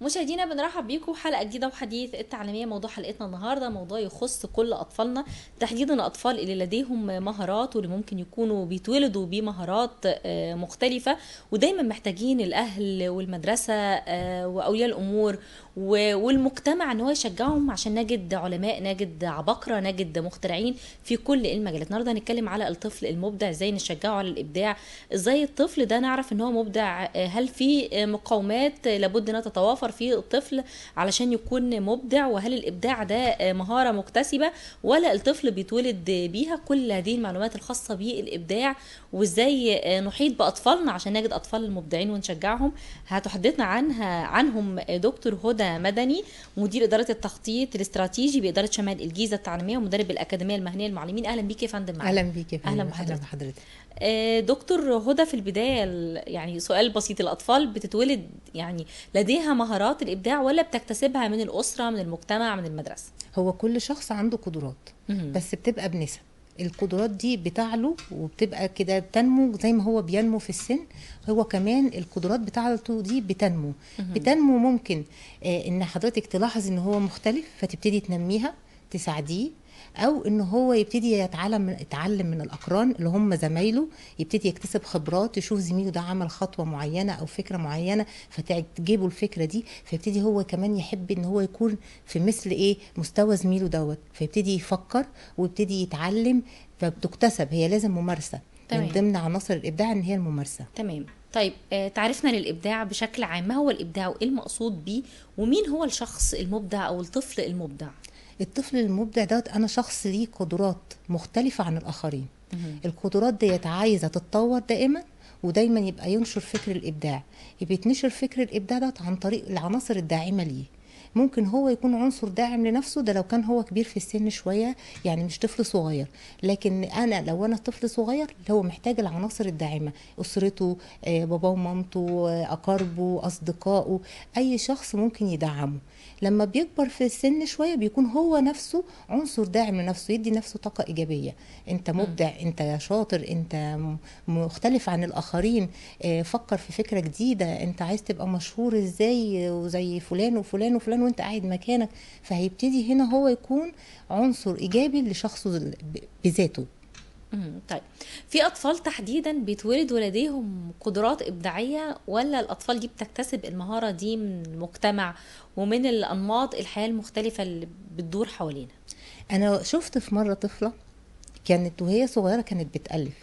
مشاهدينا بنرحب بيكم حلقه جديده وحديث التعليميه موضوع حلقتنا النهارده موضوع يخص كل اطفالنا تحديدا الاطفال اللي لديهم مهارات واللي ممكن يكونوا بيتولدوا بمهارات آه، مختلفه ودايما محتاجين الاهل والمدرسه آه، واولياء الامور و- والمجتمع ان هو يشجعهم عشان نجد علماء نجد عباقره نجد مخترعين في كل المجالات النهارده هنتكلم على الطفل المبدع ازاي نشجعه على الابداع ازاي الطفل ده نعرف ان هو مبدع آه، هل في آه، مقومات آه، لابد انها تتوافر في الطفل علشان يكون مبدع وهل الابداع ده آه، مهاره مكتسبه ولا الطفل بيتولد بيها كل هذه المعلومات الخاصه بالابداع وازاي آه، نحيط باطفالنا عشان نجد اطفال مبدعين ونشجعهم هتحدثنا عنها عنهم آه، دكتور هدى مدني مدير اداره التخطيط الاستراتيجي باداره شمال الجيزه التعليميه ومدرب الاكاديميه المهنيه للمعلمين اهلا بيك يا فندم معانا. اهلا بيك يا فندم أهلا بحضرتك. بحضرتك آه، دكتور هدى في البداية ال- يعني سؤال بسيط الأطفال بتتولد يعني لديها مهارات الإبداع ولا بتكتسبها من الأسرة من المجتمع من المدرسة؟ هو كل شخص عنده قدرات مهم. بس بتبقى بنسب القدرات دي بتعلو وبتبقى كده بتنمو زي ما هو بينمو في السن هو كمان القدرات بتاعته دي بتنمو بتنمو ممكن آه ان حضرتك تلاحظ ان هو مختلف فتبتدي تنميها تساعديه او ان هو يبتدي يتعلم من يتعلم من الاقران اللي هم زمايله يبتدي يكتسب خبرات يشوف زميله ده عمل خطوه معينه او فكره معينه فتجيبه الفكره دي فيبتدي هو كمان يحب ان هو يكون في مثل ايه مستوى زميله دوت فيبتدي يفكر ويبتدي يتعلم فبتكتسب هي لازم ممارسه تمام. من ضمن عناصر الابداع ان هي الممارسه تمام طيب آه، تعرفنا للإبداع بشكل عام ما هو الإبداع وإيه المقصود بيه ومين هو الشخص المبدع أو الطفل المبدع؟ الطفل المبدع دوت انا شخص ليه قدرات مختلفه عن الاخرين مهم. القدرات ديت عايزه تتطور دائما ودايما يبقى ينشر فكر الابداع يبقى يتنشر فكر الابداع دوت عن طريق العناصر الداعمه ليه ممكن هو يكون عنصر داعم لنفسه ده لو كان هو كبير في السن شويه يعني مش طفل صغير لكن انا لو انا طفل صغير هو محتاج العناصر الداعمه اسرته آه، باباه ومامته آه، اقاربه اصدقائه اي شخص ممكن يدعمه لما بيكبر في السن شويه بيكون هو نفسه عنصر داعم لنفسه يدي نفسه طاقه ايجابيه انت مبدع انت شاطر انت م- مختلف عن الاخرين آه، فكر في فكره جديده انت عايز تبقى مشهور ازاي وزي فلان وفلان وفلان وانت قاعد مكانك فهيبتدي هنا هو يكون عنصر ايجابي لشخصه ال- ب- بذاته مهم. طيب في أطفال تحديدا بيتولدوا لديهم قدرات إبداعية ولا الأطفال دي بتكتسب المهارة دي من المجتمع ومن الأنماط الحياة المختلفة اللي بتدور حوالينا؟ انا شفت في مره طفله كانت وهي صغيره كانت بتالف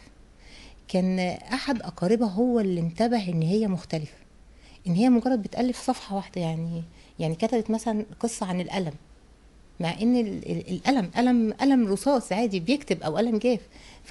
كان احد اقاربها هو اللي انتبه ان هي مختلفه ان هي مجرد بتالف صفحه واحده يعني يعني كتبت مثلا قصه عن القلم مع ان ال- ال- القلم قلم قلم رصاص عادي بيكتب او قلم جاف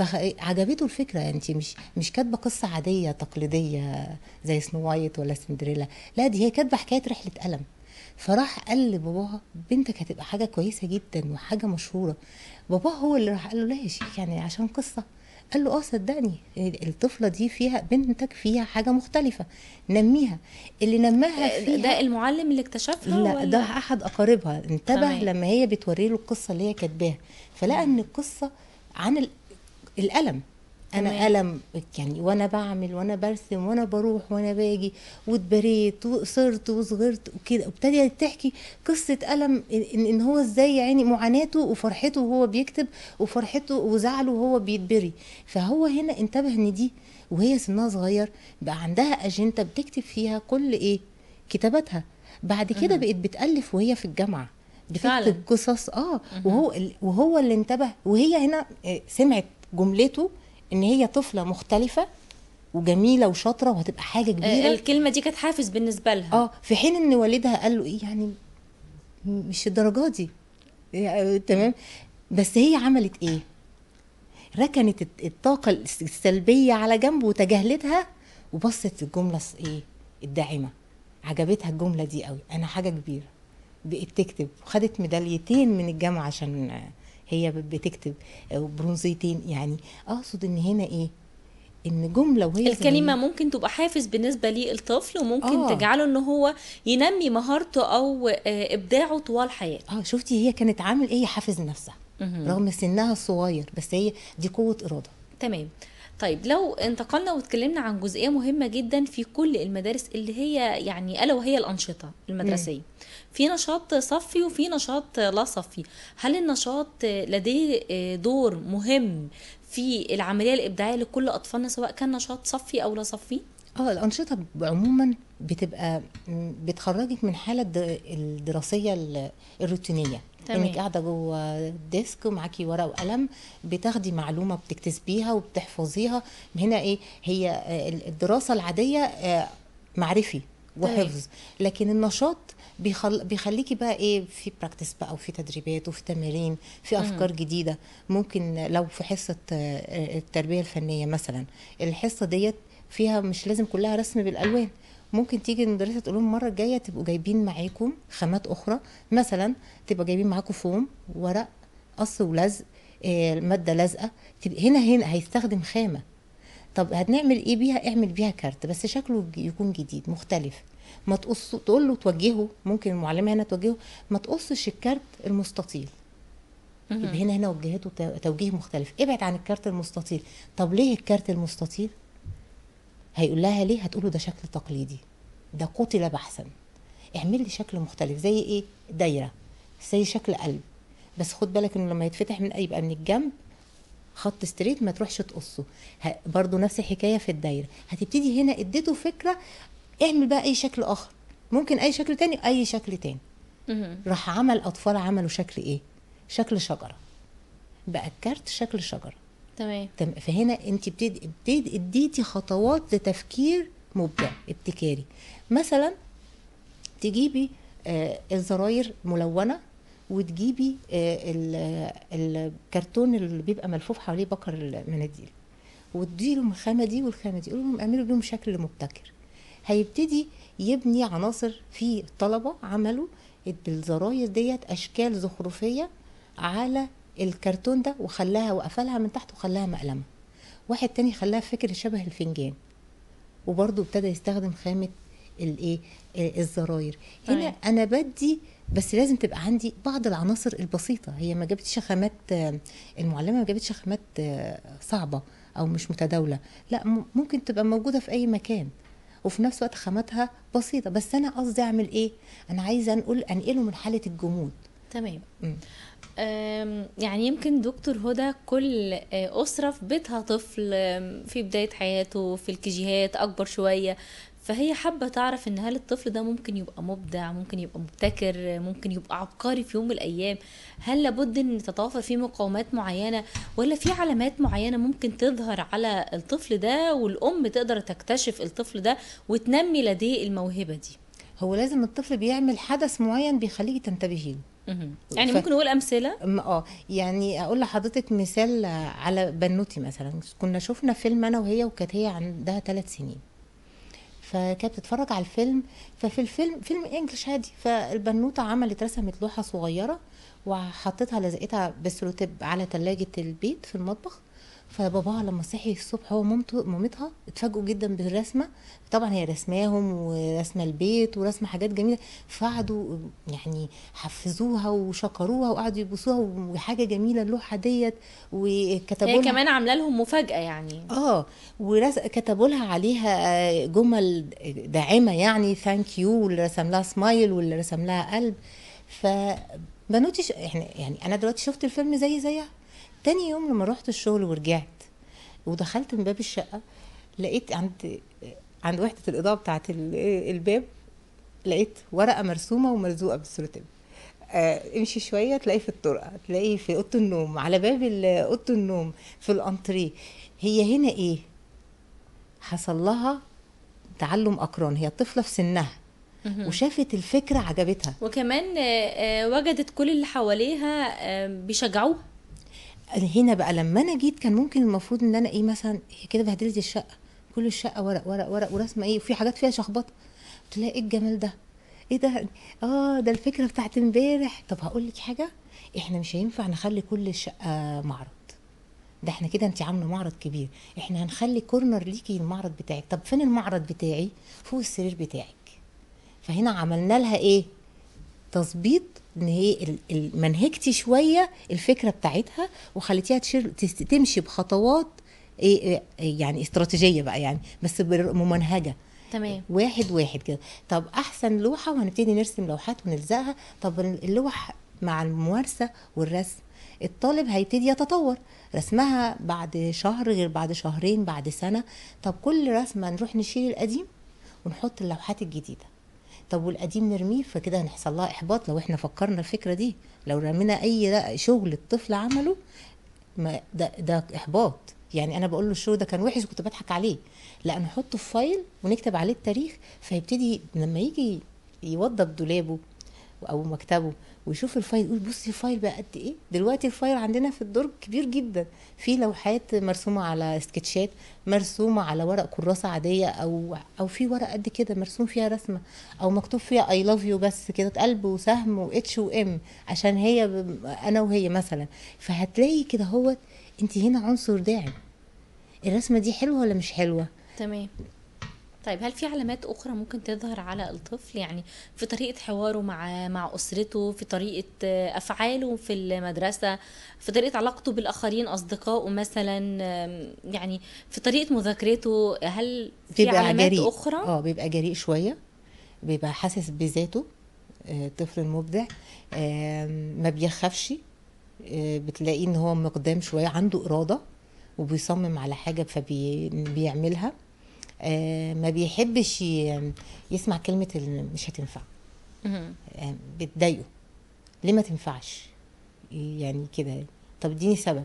فعجبته الفكره يعني انت مش مش كاتبه قصه عاديه تقليديه زي سنو وايت ولا سندريلا لا دي هي كاتبه حكايه رحله قلم فراح قال لباباها بنتك هتبقى حاجه كويسه جدا وحاجه مشهوره باباه هو اللي راح قال له لا يا شيخ يعني عشان قصه قال له اه صدقني الطفله دي فيها بنتك فيها حاجه مختلفه نميها اللي نماها آه، فيها ده المعلم اللي اكتشفها لا ولا؟ ده احد اقاربها انتبه تمام. لما هي بتوري له القصه اللي هي كاتباها فلقى ان القصه عن ال- القلم انا تمام. قلم يعني وانا بعمل وانا برسم وانا بروح وانا باجي واتبريت وقصرت وصغرت وكده وابتدت تحكي قصه قلم ان, إن هو ازاي يعني معاناته وفرحته وهو بيكتب وفرحته وزعله وهو بيتبري فهو هنا انتبه ان دي وهي سنها صغير بقى عندها اجنده بتكتب فيها كل ايه كتاباتها بعد كده بقت بتالف وهي في الجامعه فعلاً. بتكتب قصص اه وهو وهو اللي انتبه وهي هنا آه، سمعت جملته ان هي طفله مختلفه وجميله وشاطره وهتبقى حاجه آه، كبيره الكلمة دي كانت حافز بالنسبة لها اه في حين ان والدها قال له ايه يعني مش الدرجه دي يعني تمام بس هي عملت ايه ركنت الت- الطاقه الس- السلبيه على جنب وتجاهلتها وبصت الجمله الس- ايه الداعمه عجبتها الجمله دي قوي انا حاجه كبيره بقت تكتب وخدت ميداليتين من الجامعه عشان آه، هي ب- بتكتب آه، برونزيتين يعني اقصد ان هنا ايه ان جمله وهي الكلمة صغيرة- ممكن تبقى حافز بالنسبة للطفل وممكن آه. تجعله ان هو ينمي مهارته او آه، ابداعه طوال حياته اه شفتي هي كانت عامل ايه حافز نفسها مهم. رغم سنها الصغير بس هي دي قوه اراده تمام طيب لو انتقلنا واتكلمنا عن جزئيه مهمه جدا في كل المدارس اللي هي يعني الا وهي الانشطه المدرسيه في نشاط صفي وفي نشاط لا صفي هل النشاط لديه دور مهم في العمليه الابداعيه لكل اطفالنا سواء كان نشاط صفي او لا صفي اه الانشطه عموما بتبقى م- بتخرجك من حاله الد- الدراسيه ال- الروتينيه تمام. انك قاعده جوه ديسك ومعاكي ورقه وقلم بتاخدي معلومه بتكتسبيها وبتحفظيها هنا ايه هي آه، الدراسه العاديه آه، معرفي تمام. وحفظ لكن النشاط بيخل... بيخليكي بقى ايه في براكتس بقى وفي تدريبات وفي تمارين في افكار جديده ممكن لو في حصه آه، التربيه الفنيه مثلا الحصه ديت فيها مش لازم كلها رسم بالالوان ممكن تيجي المدرسه تقول لهم المره الجايه تبقوا جايبين معاكم خامات اخرى مثلا تبقى جايبين معاكم فوم ورق قص ولزق آه، ماده لازقه تبقى هنا هنا هيستخدم خامه طب هنعمل ايه بيها اعمل بيها كارت بس شكله ج- يكون جديد مختلف ما تقص تقول له توجهه ممكن المعلمه هنا توجهه ما تقصش الكارت المستطيل يبقى هنا هنا وجهته تو- توجيه مختلف ابعد عن الكارت المستطيل طب ليه الكارت المستطيل هيقول لها ليه هتقول له ده شكل تقليدي ده قتل بحثا اعمل لي شكل مختلف زي ايه دايره زي شكل قلب بس خد بالك انه لما يتفتح من يبقى من الجنب خط ستريت ما تروحش تقصه ه- برضو نفس الحكايه في الدايره هتبتدي هنا اديته فكره اعمل بقى اي شكل اخر ممكن اي شكل تاني اي شكل تاني مهم. راح عمل اطفال عملوا شكل ايه شكل شجره بقى الكارت شكل شجره تمام تم- فهنا انت بتدي بتدي اديتي خطوات لتفكير مبدع ابتكاري مثلا تجيبي آه الزراير ملونه وتجيبي آه ال- الكرتون اللي بيبقى ملفوف حواليه بكر المناديل وتديلهم الخامه دي والخامه دي قول لهم اعملوا بيهم شكل مبتكر هيبتدي يبني عناصر في طلبه عملوا بالزراير ديت اشكال زخرفيه على الكرتون ده وخلاها وقفلها من تحت وخلاها مقلمه واحد تاني خلاها فكر شبه الفنجان وبرضه ابتدى يستخدم خامه الايه آه، الزراير هنا تمام. انا بدي بس لازم تبقى عندي بعض العناصر البسيطه هي ما جابتش خامات آه، المعلمه ما جابتش خامات آه، صعبه او مش متداوله لا م- ممكن تبقى موجوده في اي مكان وفي نفس الوقت خاماتها بسيطه بس انا قصدي اعمل ايه انا عايزه انقل انقله من حاله الجمود تمام مم. أم، يعني يمكن دكتور هدى كل آه، أسرة في بيتها طفل آم، في بداية حياته في الكيجيهات أكبر شوية فهي حابة تعرف إن هل الطفل ده ممكن يبقى مبدع ممكن يبقى مبتكر ممكن يبقى عبقري في يوم من الأيام هل لابد إن تتوافر فيه مقومات معينة ولا في علامات معينة ممكن تظهر على الطفل ده والأم تقدر تكتشف الطفل ده وتنمي لديه الموهبة دي هو لازم الطفل بيعمل حدث معين بيخليكي تنتبهي له مهم. يعني ف- ممكن نقول أمثلة أم- اه يعني اقول لحضرتك مثال على بنوتي مثلا كنا شفنا فيلم انا وهي وكانت هي عندها ثلاث سنين فكانت بتتفرج على الفيلم ففي الفيلم فيلم انجلش عادي فالبنوته عملت رسمت لوحه صغيره وحطيتها لزقتها بالسلوتيب على ثلاجه البيت في المطبخ فباباها لما صحي الصبح هو مامته مامتها اتفاجئوا جدا بالرسمه طبعا هي رسماهم ورسمه البيت ورسمه حاجات جميله فقعدوا يعني حفزوها وشكروها وقعدوا يبوسوها وحاجه جميله اللوحه ديت وكتبوا هي لها كمان عاملة لهم مفاجأة يعني اه وكتبوا لها عليها جمل داعمه يعني ثانك يو واللي رسم لها سمايل واللي رسم لها قلب فبنوتي ش... احنا يعني انا دلوقتي شفت الفيلم زي زيها تاني يوم لما رحت الشغل ورجعت ودخلت من باب الشقه لقيت عند عند وحده الاضاءه بتاعه ال- الباب لقيت ورقه مرسومه وملزوقه بالسلوتيب آه، امشي شويه تلاقيه في الطرقه تلاقيه في اوضه النوم على باب ال- اوضه النوم في الانتريه هي هنا ايه حصل لها تعلم اقران هي طفله في سنها وشافت الفكره عجبتها وكمان آه، آه، وجدت كل اللي حواليها آه، بيشجعوها هنا بقى لما انا جيت كان ممكن المفروض ان انا ايه مثلا هي كده بهدلت الشقه كل الشقه ورق ورق ورق ورسمه ايه وفي حاجات فيها شخبطه قلت لها ايه الجمال ده ايه ده اه ده الفكره بتاعت امبارح طب هقول لك حاجه احنا مش هينفع نخلي كل الشقه معرض ده احنا كده انت عامله معرض كبير احنا هنخلي كورنر ليكي المعرض بتاعك طب فين المعرض بتاعي فوق السرير بتاعك فهنا عملنا لها ايه تظبيط ان هي ال- ال- منهجتي شويه الفكره بتاعتها وخليتيها تشير تس- تمشي بخطوات ايه إيه- يعني استراتيجيه بقى يعني بس بر- ممنهجه تمام واحد واحد كده طب احسن لوحه وهنبتدي نرسم لوحات ونلزقها طب اللوح مع الممارسه والرسم الطالب هيبتدي يتطور رسمها بعد شهر غير بعد شهرين بعد سنه طب كل رسمه نروح نشيل القديم ونحط اللوحات الجديده طب والقديم نرميه فكده هنحصل لها احباط لو احنا فكرنا الفكره دي لو رمينا اي لا- شغل الطفل عمله ما ده ده احباط يعني انا بقول له الشو ده كان وحش وكنت بضحك عليه لا نحطه في فايل ونكتب عليه التاريخ فيبتدي لما يجي يوضب دولابه او مكتبه ويشوف الفايل يقول بصي الفايل بقى قد ايه دلوقتي الفايل عندنا في الدرج كبير جدا في لوحات مرسومه على سكتشات مرسومه على ورق كراسه عاديه او او في ورق قد كده مرسوم فيها رسمه او مكتوب فيها اي لاف يو بس كده قلب وسهم واتش وام عشان هي ب- انا وهي مثلا فهتلاقي كده هو انت هنا عنصر داعم الرسمه دي حلوه ولا مش حلوه تمام طيب هل في علامات اخرى ممكن تظهر على الطفل يعني في طريقه حواره مع مع اسرته في طريقه آه، افعاله في المدرسه في طريقه علاقته بالاخرين اصدقائه مثلا آم، يعني في طريقه مذاكرته هل في بيبقى علامات جريء اخرى اه بيبقى جريء شويه بيبقى حاسس بذاته آه، الطفل المبدع آم، ما بيخافش آه، بتلاقيه ان هو مقدام شويه عنده اراده وبيصمم على حاجه فبيعملها ما بيحبش ي- يسمع كلمه ال- مش هتنفع مهم. آه، بتضايقه ليه ما تنفعش يعني كده طب اديني سبب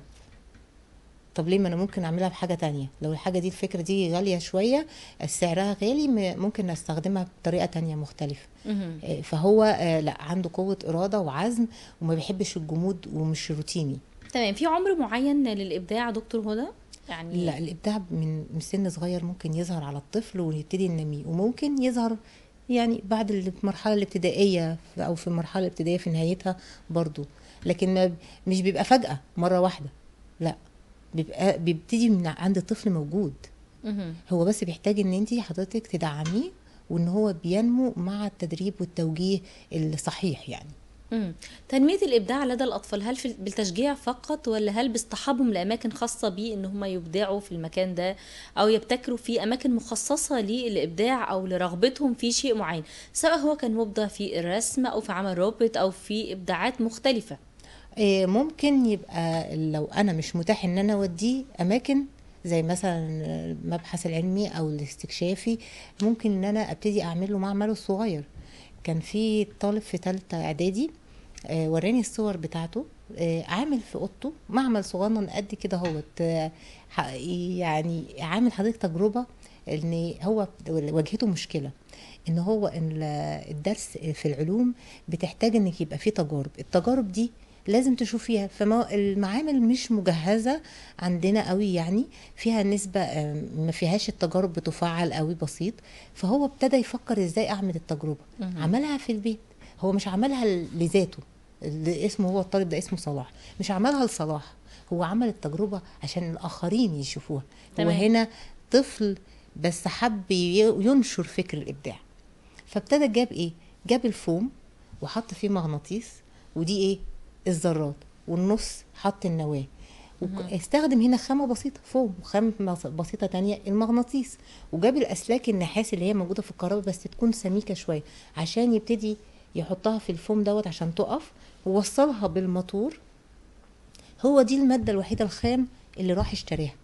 طب ليه ما انا ممكن اعملها بحاجه تانية لو الحاجه دي الفكره دي غاليه شويه سعرها غالي م- ممكن استخدمها بطريقه تانية مختلفه مهم. آه، فهو آه، لا عنده قوه اراده وعزم وما بيحبش الجمود ومش روتيني تمام في عمر معين للابداع دكتور هدى يعني لا الابداع من من سن صغير ممكن يظهر على الطفل ونبتدي ننميه وممكن يظهر يعني بعد المرحله الابتدائيه في- او في المرحله الابتدائيه في نهايتها برضو لكن ما مش بيبقى فجاه مره واحده لا بيبقى بيبتدي من عند الطفل موجود مهم. هو بس بيحتاج ان انت حضرتك تدعميه وان هو بينمو مع التدريب والتوجيه الصحيح يعني مم. تنمية الإبداع لدى الأطفال هل في بالتشجيع فقط ولا هل باصطحابهم لأماكن خاصة بيه إن هم يبدعوا في المكان ده أو يبتكروا في أماكن مخصصة للإبداع أو لرغبتهم في شيء معين سواء هو كان مبدع في الرسم أو في عمل روبوت أو في إبداعات مختلفة آه، ممكن يبقى لو انا مش متاح ان انا اوديه اماكن زي مثلا المبحث العلمي او الاستكشافي ممكن ان انا ابتدي اعمل له معمله الصغير كان في طالب في ثالثه اعدادي آه، وراني الصور بتاعته آه، عامل في اوضته معمل صغنن قد كده هوت آه، ح- يعني عامل حضرتك تجربه ان هو واجهته مشكله ان هو إن الدرس في العلوم بتحتاج انك يبقى فيه تجارب التجارب دي لازم تشوفيها فما المعامل مش مجهزه عندنا قوي يعني فيها نسبه آه، ما فيهاش التجارب بتفعل قوي بسيط فهو ابتدى يفكر ازاي اعمل التجربه مهم. عملها في البيت هو مش عملها لذاته اللي اسمه هو الطالب ده اسمه صلاح مش عملها لصلاح هو عمل التجربه عشان الاخرين يشوفوها هو تمام. هنا طفل بس حب ي- ينشر فكر الابداع فابتدى جاب ايه جاب الفوم وحط فيه مغناطيس ودي ايه الذرات والنص حط النواه وك- استخدم هنا خامة بسيطة فوم وخامة مص- بسيطة تانية المغناطيس وجاب الأسلاك النحاس اللي هي موجودة في الكهرباء بس تكون سميكة شوية عشان يبتدي يحطها في الفوم دوت عشان تقف ووصلها بالموتور هو دي المادة الوحيدة الخام اللي راح اشتريها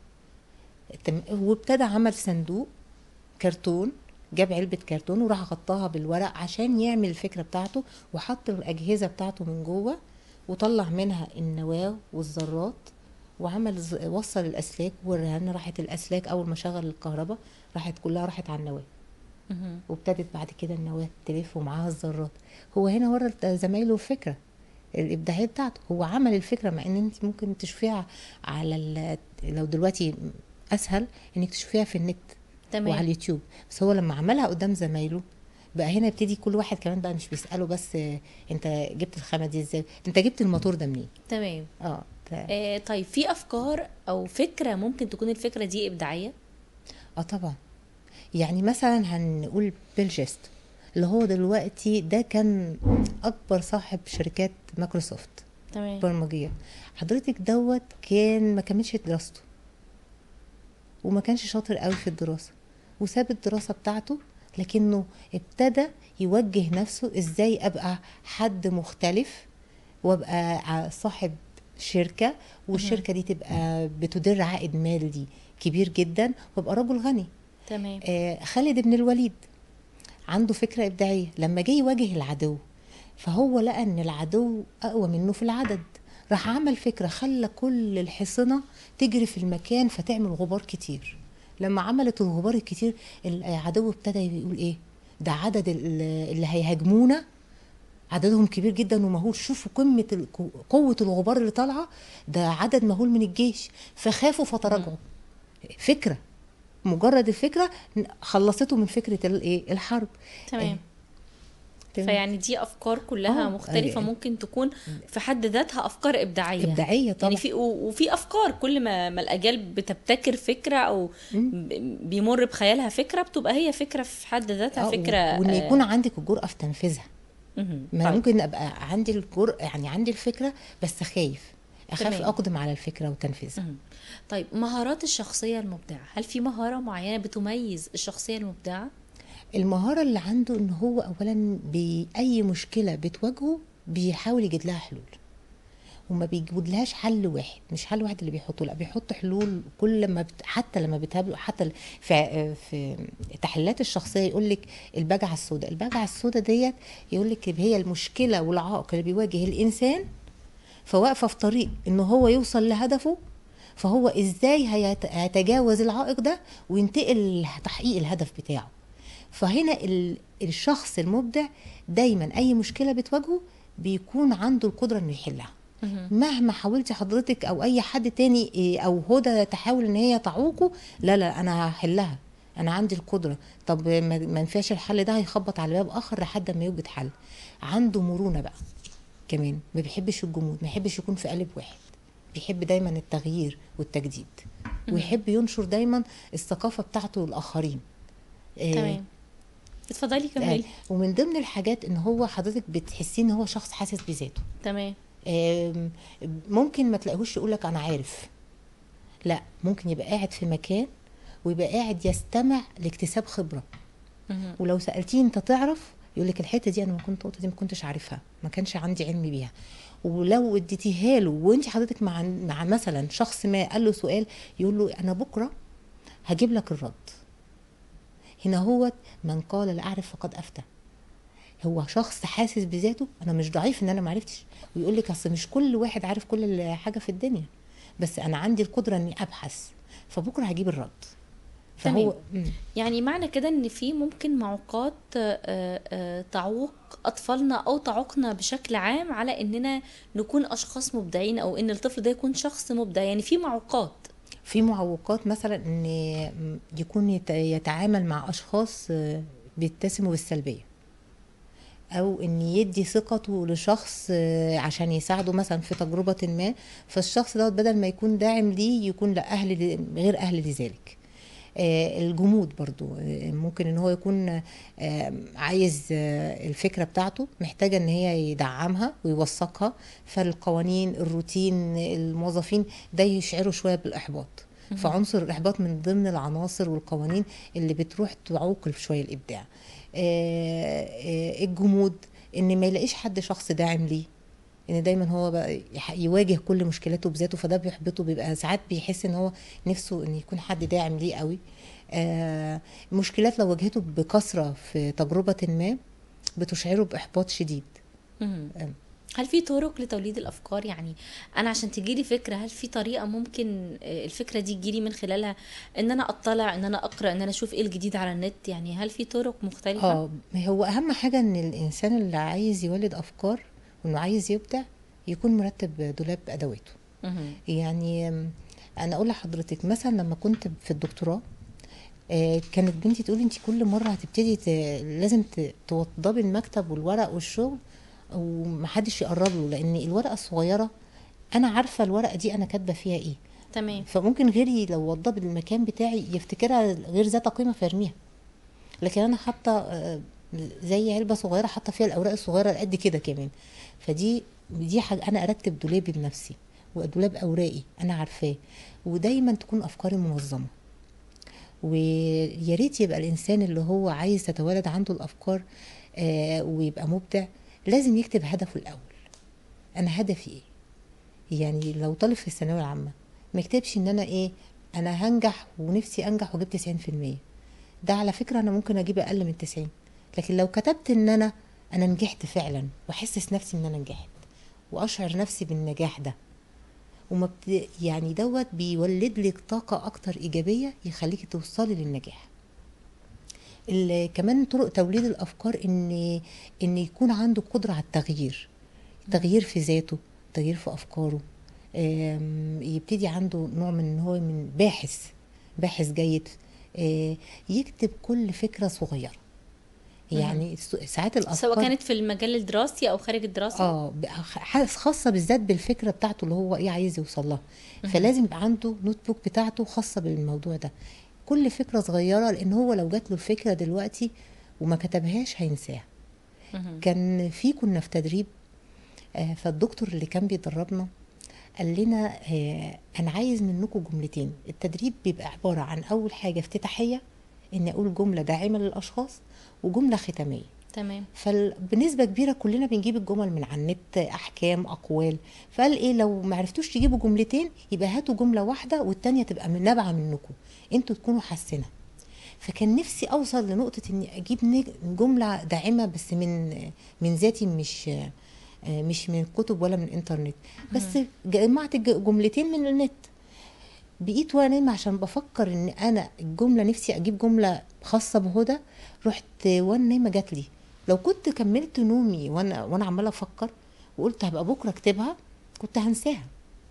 تم- وابتدى عمل صندوق كرتون جاب علبة كرتون وراح غطاها بالورق عشان يعمل الفكرة بتاعته وحط الأجهزة بتاعته من جوه وطلع منها النواة والذرات وعمل ز- وصل الأسلاك ووريها لنا راحت الأسلاك أول ما شغل الكهرباء راحت كلها راحت على النواة مهم. وابتدت بعد كده النواة تلف ومعاها الذرات هو هنا ورى زمايله الفكرة الإبداعية بتاعته هو عمل الفكرة مع إن أنت ممكن تشوفيها على ال- لو دلوقتي أسهل إنك تشوفيها في النت وعلى تمام اليوتيوب بس هو لما عملها قدام زمايله بقى هنا يبتدي كل واحد كمان بقى مش بيسأله بس آه، انت جبت الخامة دي ازاي انت جبت الموتور ده منين تمام اه ت- آه طيب في أفكار أو فكرة ممكن تكون الفكرة دي إبداعية اه طبعا يعني مثلا هنقول بيل جيست اللي هو دلوقتي ده كان اكبر صاحب شركات مايكروسوفت تمام برمجية حضرتك دوت كان ما كملش دراسته وما كانش شاطر قوي في الدراسه وساب الدراسه بتاعته لكنه ابتدى يوجه نفسه ازاي ابقى حد مختلف وابقى ع- صاحب شركه والشركه دي تبقى بتدر عائد مالي كبير جدا وابقى رجل غني تمام آه، خالد بن الوليد عنده فكرة إبداعية لما جه يواجه العدو فهو لقى إن العدو أقوى منه في العدد راح عمل فكرة خلى كل الحصنة تجري في المكان فتعمل غبار كتير لما عملت الغبار الكتير العدو ابتدى يقول إيه ده عدد ال- اللي هيهاجمونا عددهم كبير جدا ومهول شوفوا قمة ال- قوة الغبار اللي طالعة ده عدد مهول من الجيش فخافوا فتراجعوا فكرة مجرد الفكرة خلصته من فكرة الايه الحرب تمام تمام. فيعني دي افكار كلها آه، مختلفه أي- ممكن تكون في حد ذاتها افكار ابداعيه إبداعية طبعا يعني في و- وفي افكار كل ما ما الاجيال بتبتكر فكره او ب- بيمر بخيالها فكره بتبقى هي فكره في حد ذاتها آه، فكره وان آه، يكون عندك الجرأة في تنفيذها مهم. ما طيب. ممكن ابقى عندي الجرأة يعني عندي الفكرة بس خايف اخاف تمام. اقدم على الفكرة وتنفيذها مهم. طيب مهارات الشخصيه المبدعه هل في مهاره معينه بتميز الشخصيه المبدعه المهارة اللي عنده ان هو اولا بأي مشكلة بتواجهه بيحاول يجد لها حلول وما بيجيبولهاش حل واحد مش حل واحد اللي بيحطه لا بيحط حلول كل ما بت... حتى لما بتقابله حتى في في تحليلات الشخصيه يقول لك البجعه السوداء البجعه السوداء ديت يقول لك هي المشكله والعائق اللي بيواجه الانسان فواقفه في طريق ان هو يوصل لهدفه فهو ازاي هيت- هيتجاوز العائق ده وينتقل لتحقيق الهدف بتاعه فهنا ال- الشخص المبدع دايما اي مشكله بتواجهه بيكون عنده القدره انه يحلها مهم. مهما حاولتي حضرتك او اي حد تاني إيه، او هدى تحاول ان هي تعوقه لا لا انا هحلها انا عندي القدره طب ما ما ينفعش الحل ده هيخبط على باب اخر لحد ما يوجد حل عنده مرونه بقى كمان ما بيحبش الجمود ما يحبش يكون في قالب واحد بيحب دايما التغيير والتجديد ويحب ينشر دايما الثقافه بتاعته للاخرين آه، تمام اتفضلي كملي آه، ومن ضمن الحاجات ان هو حضرتك بتحسيه ان هو شخص حاسس بذاته تمام آم، ممكن ما تلاقيهوش يقول لك انا عارف لا ممكن يبقى قاعد في مكان ويبقى قاعد يستمع لاكتساب خبره مهم. ولو سالتيه انت تعرف يقول لك الحته دي انا ما كنت النقطه دي ما كنتش عارفها ما كانش عندي علم بيها ولو اديتيها له وانت حضرتك مع مع مثلا شخص ما قال له سؤال يقول له انا بكره هجيب لك الرد هنا هو من قال لا اعرف فقد افتى هو شخص حاسس بذاته انا مش ضعيف ان انا ما عرفتش ويقول لك اصل مش كل واحد عارف كل حاجه في الدنيا بس انا عندي القدره اني ابحث فبكره هجيب الرد فهو مم. يعني معنى كده ان في ممكن معوقات آه، آه، تعوق اطفالنا او تعوقنا بشكل عام على اننا نكون اشخاص مبدعين او ان الطفل ده يكون شخص مبدع يعني في معوقات في معوقات مثلا ان يكون يت- يتعامل مع اشخاص آه، بيتسموا بالسلبيه او ان يدي ثقته لشخص آه، عشان يساعده مثلا في تجربه ما فالشخص دوت بدل ما يكون داعم ليه يكون لا اهل ل- غير اهل لذلك آه، الجمود برضو آه، ممكن ان هو يكون آه، عايز آه، الفكره بتاعته محتاجه ان هي يدعمها ويوثقها فالقوانين الروتين الموظفين ده يشعروا شويه بالاحباط فعنصر الاحباط من ضمن العناصر والقوانين اللي بتروح تعوق شويه الابداع آه، آه، الجمود ان ما يلاقيش حد شخص داعم ليه ان دايما هو بقى يح- يواجه كل مشكلاته بذاته فده بيحبطه بيبقى ساعات بيحس ان هو نفسه ان يكون حد داعم ليه قوي آه مشكلات لو واجهته بكثره في تجربه ما بتشعره باحباط شديد مهم. آم. هل في طرق لتوليد الافكار يعني انا عشان تجيلي فكره هل في طريقه ممكن آه، الفكره دي تجيلي من خلالها ان انا اطلع ان انا اقرا ان انا اشوف ايه الجديد على النت يعني هل في طرق مختلفه اه ما هو اهم حاجه ان الانسان اللي عايز يولد افكار وانه عايز يبدع يكون مرتب دولاب ادواته مهم. يعني أم، انا اقول لحضرتك مثلا لما كنت في الدكتوراه آه، كانت بنتي تقول انت كل مره هتبتدي ت... لازم ت- توضبي المكتب والورق والشغل ومحدش يقرب له لان الورقه الصغيره انا عارفه الورقه دي انا كاتبه فيها ايه تمام فممكن غيري لو وضب المكان بتاعي يفتكرها غير ذات قيمه فيرميها لكن انا حاطه آه، زي علبه صغيره حاطه فيها الاوراق الصغيره قد كده كمان فدي دي حاجه انا ارتب دولابي بنفسي ودولاب اوراقي انا عارفاه ودايما تكون افكاري منظمه ويا ريت يبقى الانسان اللي هو عايز تتولد عنده الافكار آه ويبقى مبدع لازم يكتب هدفه الاول انا هدفي ايه يعني لو طالب في الثانويه العامه ما يكتبش ان انا ايه انا هنجح ونفسي انجح واجيب 90% ده على فكره انا ممكن اجيب اقل من 90 لكن لو كتبت ان انا انا نجحت فعلا واحسس نفسي ان انا نجحت واشعر نفسي بالنجاح ده وما بت... يعني دوت بيولد لك طاقه اكتر ايجابيه يخليكي توصلي للنجاح ال- كمان طرق توليد الافكار ان ان يكون عنده قدره على التغيير تغيير في ذاته تغيير في افكاره آم، يبتدي عنده نوع من ان هو من باحث باحث جيد آه، يكتب كل فكره صغيره يعني س- ساعات الافكار سواء كانت في المجال الدراسي او خارج الدراسه اه ب- ح- خاصه بالذات بالفكره بتاعته اللي هو ايه عايز يوصل لها فلازم يبقى عنده نوت بوك بتاعته خاصه بالموضوع ده كل فكره صغيره لان هو لو جات له الفكره دلوقتي وما كتبهاش هينساها مهم. كان في كنا في تدريب آه، فالدكتور اللي كان بيدربنا قال لنا آه، انا عايز منكم جملتين التدريب بيبقى عباره عن اول حاجه افتتاحيه اني اقول جمله داعمه للاشخاص وجمله ختاميه تمام فبنسبه كبيره كلنا بنجيب الجمل من على النت احكام اقوال فقال ايه لو ما عرفتوش تجيبوا جملتين يبقى هاتوا جمله واحده والتانيه تبقى من نابعه منكم انتوا تكونوا حاسينها فكان نفسي اوصل لنقطه اني اجيب نج- جمله داعمه بس من من ذاتي مش مش من كتب ولا من انترنت بس جمعت الج- جملتين من النت بقيت وانا نايمه عشان بفكر ان انا الجمله نفسي اجيب جمله خاصه بهدى رحت وانا نايمه جات لي لو كنت كملت نومي وانا وانا عماله افكر وقلت هبقى بكره اكتبها كنت هنساها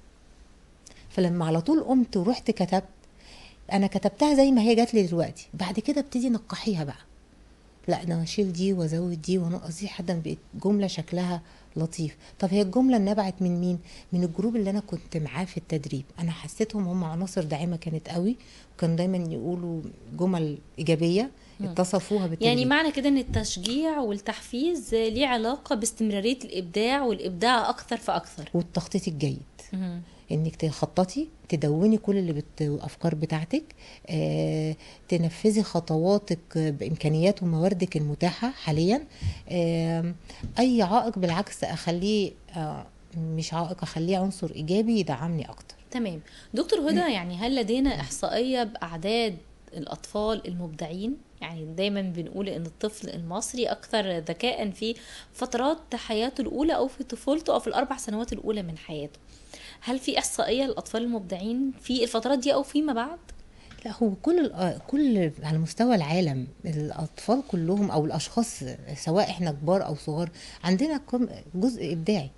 فلما على طول قمت ورحت كتبت انا كتبتها زي ما هي جات لي دلوقتي بعد كده ابتدي نقحيها بقى لا انا اشيل دي وازود دي وانقص دي لحد ما بقت جمله شكلها لطيف طب هي الجمله نبعت من مين من الجروب اللي انا كنت معاه في التدريب انا حسيتهم هم عناصر داعمه كانت قوي وكانوا دايما يقولوا جمل ايجابيه اتصفوها بالتدريب يعني معنى كده ان التشجيع والتحفيز ليه علاقه باستمراريه الابداع والابداع اكثر فاكثر والتخطيط الجيد مهم. انك تخططي تدوني كل اللي بت... الافكار بتاعتك آه، تنفذي خطواتك بامكانيات ومواردك المتاحه حاليا آه، اي عائق بالعكس اخليه آه، مش عائق اخليه عنصر ايجابي يدعمني اكتر تمام دكتور هدى يعني هل لدينا احصائيه باعداد الاطفال المبدعين يعني دايما بنقول ان الطفل المصري اكثر ذكاء في فترات حياته الاولى او في طفولته او في الاربع سنوات الاولى من حياته هل في احصائيه للاطفال المبدعين في الفترات دي او فيما بعد لا هو كل الأ- كل على مستوى العالم الاطفال كلهم او الاشخاص سواء احنا كبار او صغار عندنا كم- جزء ابداعي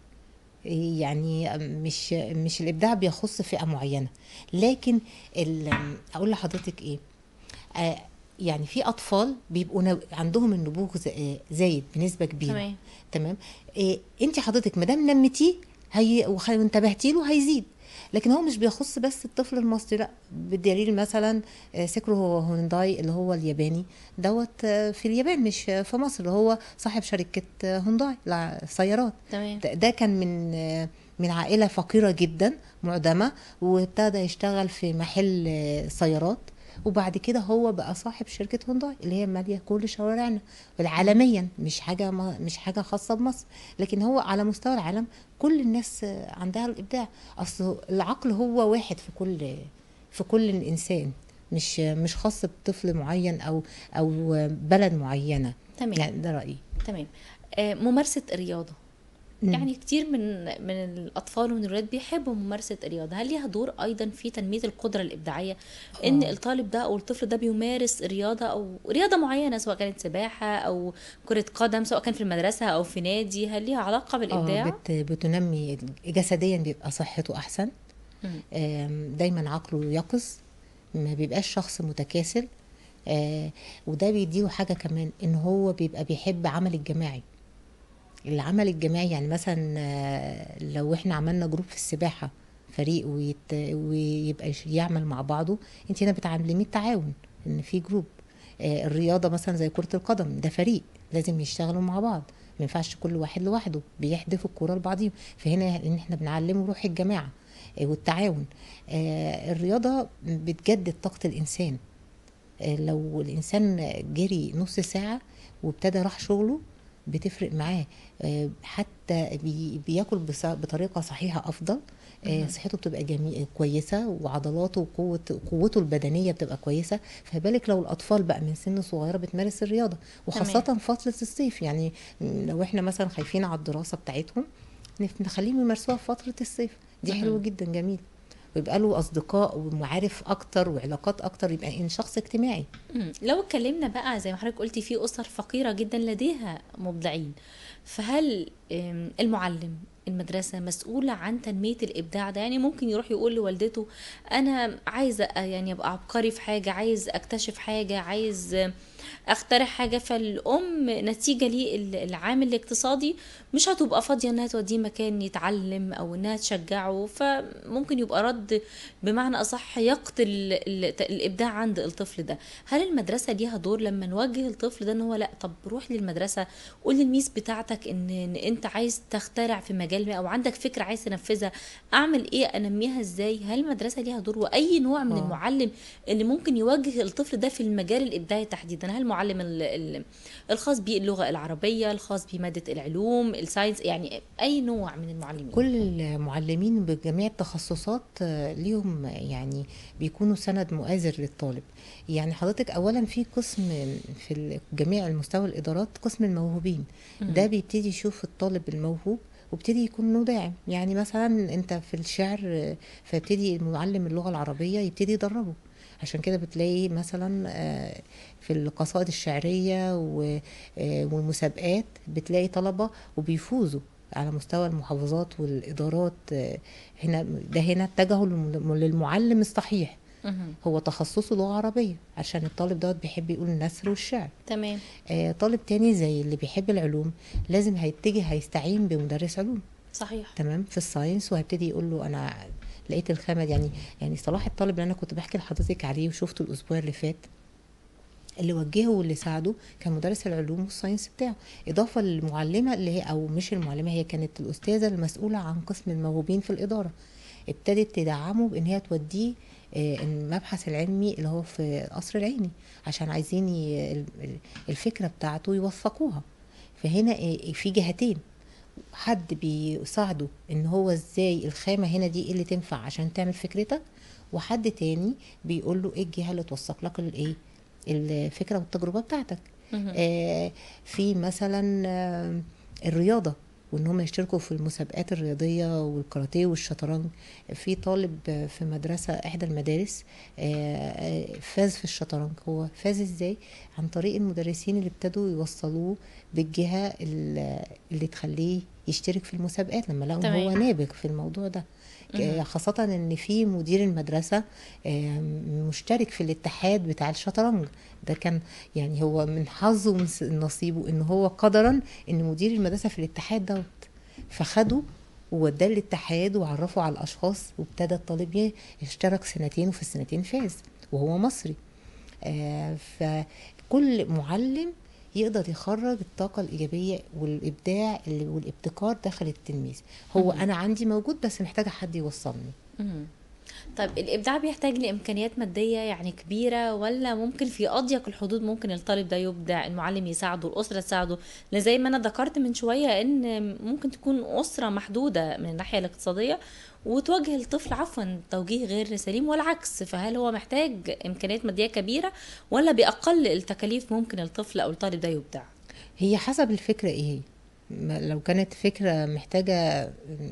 يعني مش مش الابداع بيخص فئه معينه لكن ال- اقول لحضرتك ايه آه، يعني في اطفال بيبقوا نو- عندهم النبوغ ز- آه، زايد بنسبه كبيره تمام. تمام إيه انت حضرتك ما دام نمتيه هي وخ- وانتبهتي له هيزيد لكن هو مش بيخص بس الطفل المصري لا بالدليل مثلا آه، سيكرو هونداي اللي هو الياباني دوت آه، في اليابان مش آه، في مصر اللي هو صاحب شركه آه، هونداي للسيارات تمام ده- ده كان من آه، من عائله فقيره جدا معدمه وابتدى يشتغل في محل آه، سيارات وبعد كده هو بقى صاحب شركه هونداي اللي هي ماليه كل شوارعنا عالميا مش حاجه ما مش حاجه خاصه بمصر لكن هو على مستوى العالم كل الناس آه، عندها الابداع اصل العقل هو واحد في كل في كل الانسان مش مش خاص بطفل معين او او بلد معينه تمام يعني ده رايي تمام آه، ممارسه الرياضه مم. يعني كتير من من الاطفال ومن الولاد بيحبوا ممارسه الرياضه هل ليها دور ايضا في تنميه القدره الابداعيه ان آه. الطالب ده او الطفل ده بيمارس رياضه او رياضه معينه سواء كانت سباحه او كره قدم سواء كان في المدرسه او في نادي هل ليها علاقه بالابداع اه بت بتنمي جسديا بيبقى صحته احسن مم. آم، دايما عقله يقظ ما بيبقاش شخص متكاسل آه، وده بيديله حاجه كمان ان هو بيبقى بيحب عمل الجماعي العمل الجماعي يعني مثلا آه، لو احنا عملنا جروب في السباحه فريق ويت ويبقى يش- يعمل مع بعضه انت هنا بتعلميه التعاون ان في جروب آه، الرياضه مثلا زي كره القدم ده فريق لازم يشتغلوا مع بعض ما ينفعش كل واحد لوحده بيحدفوا الكوره لبعضهم فهنا ان احنا بنعلمه روح الجماعه آه، والتعاون آه، الرياضه بتجدد طاقه الانسان آه، لو الانسان جري نص ساعه وابتدى راح شغله بتفرق معاه آه، حتى بي بياكل بص- بطريقه صحيحه افضل آه، مهم. صحته بتبقى جميل كويسه وعضلاته وقوه قوته البدنيه بتبقى كويسه فبالك لو الاطفال بقى من سن صغيره بتمارس الرياضه وخاصه تمام. فتره الصيف يعني م، لو احنا مثلا خايفين على الدراسه بتاعتهم نف- نخليهم يمارسوها في فتره الصيف دي مهم. حلوه جدا جميل ويبقى له اصدقاء ومعارف اكتر وعلاقات اكتر يبقى إن شخص اجتماعي مم. لو اتكلمنا بقى زي ما حضرتك قلتي في اسر فقيره جدا لديها مبدعين فهل آم، المعلم المدرسة مسؤولة عن تنمية الإبداع ده يعني ممكن يروح يقول لوالدته أنا عايزة أ- يعني أبقى عبقري في حاجة عايز أكتشف حاجة عايز آم، أخترع حاجة فالأم نتيجة للعامل الاقتصادي مش هتبقى فاضية إنها توديه مكان يتعلم أو إنها تشجعه فممكن يبقى رد بمعنى أصح يقتل ال- الإبداع عند الطفل ده هل المدرسة ليها دور لما نوجه الطفل ده إن هو لأ طب روح للمدرسة قول للميس بتاعتك إن, إن أنت عايز تخترع في مجال ما أو عندك فكرة عايز تنفذها أعمل إيه أنميها إزاي هل المدرسة ليها دور وأي نوع من آه. المعلم اللي ممكن يوجه الطفل ده في المجال الإبداعي تحديدا هل المعلم ال- ال- الخاص باللغة العربية الخاص بمادة العلوم الساينس يعني أي نوع من المعلمين كل المعلمين بجميع التخصصات آه، ليهم يعني بيكونوا سند مؤازر للطالب يعني حضرتك اولا في قسم في ال- جميع المستوى الادارات قسم الموهوبين مم. ده بيبتدي يشوف الطالب الموهوب وابتدي يكون له داعم يعني مثلا انت في الشعر آه، فيبتدي معلم اللغه العربيه يبتدي يدربه عشان كده بتلاقي مثلا آه، في القصائد الشعرية و- آه، والمسابقات بتلاقي طلبة وبيفوزوا على مستوى المحافظات والإدارات آه، هنا ده هنا اتجهوا للم- للمعلم الصحيح مهم. هو تخصصه لغة عربية عشان الطالب دوت بيحب يقول النثر والشعر تمام آه، طالب تاني زي اللي بيحب العلوم لازم هيتجه هيستعين بمدرس علوم صحيح تمام في الساينس وهبتدي يقول له انا لقيت الخامه دي يعني يعني صلاح الطالب اللي انا كنت بحكي لحضرتك عليه وشفته الاسبوع اللي فات اللي وجهه واللي ساعده كان مدرس العلوم والساينس بتاعه اضافه للمعلمه اللي هي او مش المعلمه هي كانت الاستاذه المسؤوله عن قسم الموهوبين في الاداره ابتدت تدعمه بان هي توديه آه، المبحث العلمي اللي هو في القصر العيني عشان عايزين ي- ال- الفكره بتاعته يوثقوها فهنا آه، في جهتين حد بيساعده ان هو ازاي الخامه هنا دي ايه اللي تنفع عشان تعمل فكرتك وحد تاني بيقول له ايه الجهه اللي توثق لك الايه الفكره والتجربه بتاعتك مهم. آه في مثلا آه الرياضه وان هم يشتركوا في المسابقات الرياضيه والكاراتيه والشطرنج في طالب آه، في مدرسه احدى المدارس آه، آه، فاز في الشطرنج هو فاز ازاي عن طريق المدرسين اللي ابتدوا يوصلوه بالجهه اللي اللي تخليه يشترك في المسابقات لما لقوا إن هو تمام. نابغ في الموضوع ده مهم. خاصة ان في مدير المدرسة آه، مشترك في الاتحاد بتاع الشطرنج ده كان يعني هو من حظه ومن س- نصيبه ان هو قدرا ان مدير المدرسة في الاتحاد دوت فخده ووداه الاتحاد وعرفه على الاشخاص وابتدى الطالب ي- يشترك سنتين وفي السنتين فاز وهو مصري آه، فكل معلم يقدر يخرج الطاقة الإيجابية والإبداع اللي- والابتكار داخل التلميذ هو مهم. أنا عندي موجود بس محتاجة حد يوصلني مهم. طيب الإبداع بيحتاج لإمكانيات مادية يعني كبيرة ولا ممكن في أضيق الحدود ممكن الطالب ده يبدع المعلم يساعده الأسرة تساعده لأن زي ما أنا ذكرت من شوية إن ممكن تكون أسرة محدودة من الناحية الاقتصادية وتوجه الطفل عفوا توجيه غير سليم والعكس فهل هو محتاج إمكانيات مادية كبيرة ولا بأقل التكاليف ممكن الطفل أو الطالب ده يبدع هي حسب الفكرة إيه هي ما- لو كانت فكرة محتاجة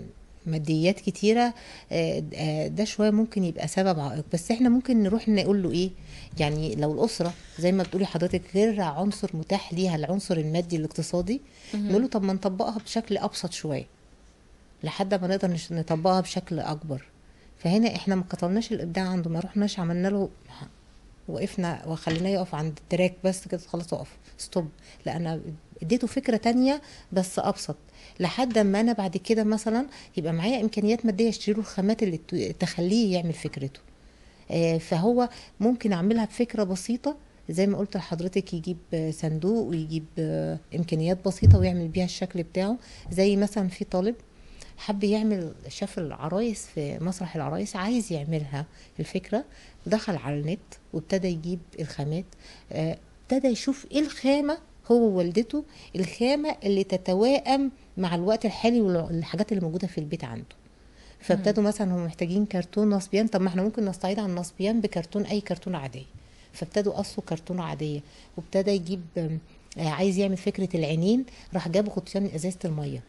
ماديات كتيرة آه، آه، ده شوية ممكن يبقى سبب عائق بس احنا ممكن نروح نقول له ايه يعني لو الأسرة زي ما بتقولي حضرتك غير عنصر متاح ليها العنصر المادي الاقتصادي نقول له طب ما نطبقها بشكل أبسط شوية لحد ما نقدر نش- نطبقها بشكل أكبر فهنا احنا ما قتلناش الإبداع عنده ما رحناش عملنا له وقفنا وخليناه يقف عند التراك بس كده خلاص اقف ستوب لا انا اديته فكره تانية بس ابسط لحد ما انا بعد كده مثلا يبقى معايا امكانيات ماديه اشتري له الخامات اللي ت- تخليه يعمل فكرته آه، فهو ممكن اعملها بفكره بسيطه زي ما قلت لحضرتك يجيب آه، صندوق ويجيب آه، امكانيات بسيطه ويعمل بيها الشكل بتاعه زي مثلا في طالب حب يعمل شاف العرايس في مسرح العرايس عايز يعملها الفكره دخل على النت وابتدى يجيب الخامات آه، ابتدى يشوف ايه الخامه هو ووالدته الخامه اللي تتوائم مع الوقت الحالي والحاجات اللي موجوده في البيت عنده فابتدوا مثلا هم محتاجين كرتون نصبيان طب ما احنا ممكن نستعيد عن النصبيان بكرتون اي كرتونه عاديه فابتدوا قصوا كرتونه عاديه وابتدى يجيب آم، آه، عايز يعمل فكره العينين راح جاب غطيان من ازازه الميه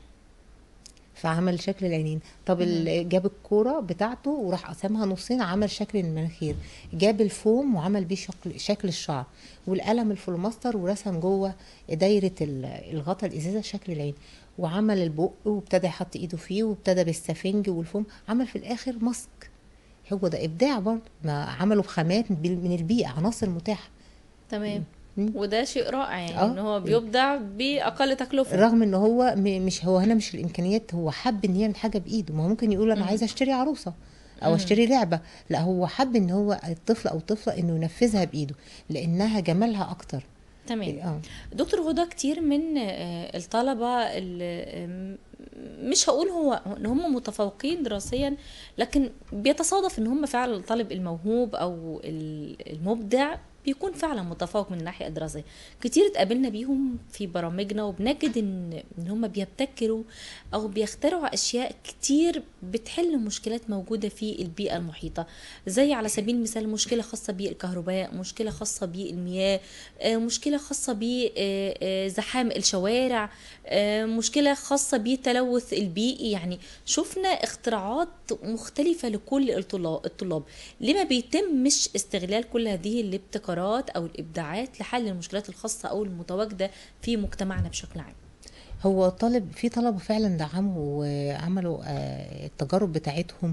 فعمل شكل العينين طب ال- جاب الكوره بتاعته وراح قسمها نصين عمل شكل المناخير جاب الفوم وعمل بيه شكل شكل الشعر والقلم الفلوماستر ورسم جوه دايره ال- الغطا الازازه شكل العين وعمل البق وابتدى يحط ايده فيه وابتدى بالسفنج والفوم عمل في الاخر ماسك هو ده ابداع برضه ما عمله بخامات بال- من البيئه عناصر متاحه تمام مم. وده شيء رائع يعني آه. ان هو بيبدع باقل تكلفه رغم ان هو م- مش هو هنا مش الامكانيات هو حب ان يعمل حاجه بايده ما هو ممكن يقول انا مم. عايز اشتري عروسه او مم. اشتري لعبه لا هو حب ان هو الطفل او الطفله انه ينفذها بايده لانها جمالها اكتر تمام اه دكتور هدى كتير من آه، الطلبة اللي آم، مش هقول هو ان هم متفوقين دراسيا لكن بيتصادف ان هم فعلا الطالب الموهوب او ال- المبدع بيكون فعلا متفوق من الناحية الدراسية كتير اتقابلنا بيهم في برامجنا وبنجد ان ان هم بيبتكروا او بيخترعوا اشياء كتير بتحل مشكلات موجودة في البيئة المحيطة زي على سبيل المثال مشكلة خاصة بالكهرباء مشكلة خاصة بالمياه آه، مشكلة خاصة بزحام الشوارع آه، مشكلة خاصة بالتلوث البيئي يعني شفنا اختراعات مختلفة لكل الطلاب الطلاب ليه ما بيتمش استغلال كل هذه الابتكارات أو الإبداعات لحل المشكلات الخاصة أو المتواجدة في مجتمعنا بشكل عام هو طالب في طلبه فعلا دعموا وعملوا آه، التجارب بتاعتهم